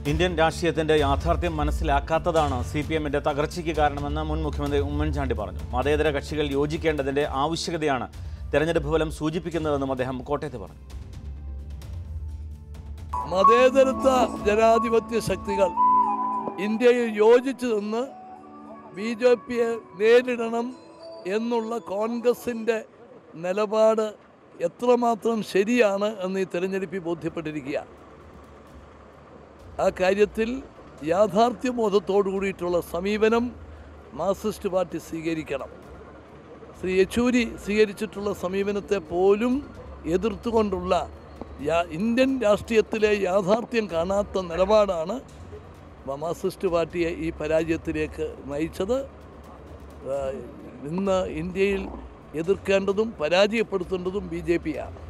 Indian രാഷ്ട്രീയത്തിന്റെ യാഥാർത്ഥ്യം മനസ്സിലാക്കാത്തതാണ് C P എമ്മിന്റെ തകർച്ചയ്ക്ക് കാരണമെന്ന് മുൻ മുഖ്യമന്ത്രി ഉമ്മൻചാണ്ടി പറഞ്ഞു മതേതര കക്ഷികൾ യോജിക്കേണ്ടതിന്റെ ആവശ്യകതയാണ് തെരഞ്ഞെടുപ്പ് ഫലം സൂചിപ്പിക്കുന്നതെന്നും അദ്ദേഹം കോട്ടയത്ത് പറഞ്ഞു മതേതരത്വ ജനാധിപത്യ ശക്തികൾ ഇന്ത്യയിൽ യോജിച്ചു നിന്ന് ബി ജെ പിയെ നേരിടണം എന്നുള്ള കോൺഗ്രസിൻ്റെ നിലപാട് എത്രമാത്രം ശരിയാണ് എന്ന് ഈ തെരഞ്ഞെടുപ്പിൽ ബോധ്യപ്പെട്ടിരിക്കുക ആ കാര്യത്തിൽ യാഥാർത്ഥ്യബോധത്തോടു കൂടിയിട്ടുള്ള സമീപനം മാർക്സിസ്റ്റ് പാർട്ടി സ്വീകരിക്കണം ശ്രീ യെച്ചൂരി സ്വീകരിച്ചിട്ടുള്ള സമീപനത്തെ പോലും എതിർത്തുകൊണ്ടുള്ള യാ- ഇന്ത്യൻ രാഷ്ട്രീയത്തിലെ യാഥാർത്ഥ്യം കാണാത്ത നിലപാടാണ് മാർക്സിസ്റ്റ് പാർട്ടിയെ ഈ പരാജയത്തിലേക്ക് നയിച്ചത് ആ, ഇന്ന് ഇന്ത്യയിൽ എതിർക്കേണ്ടതും പരാജയപ്പെടുത്തേണ്ടതും ബി ജെ പിയാണ്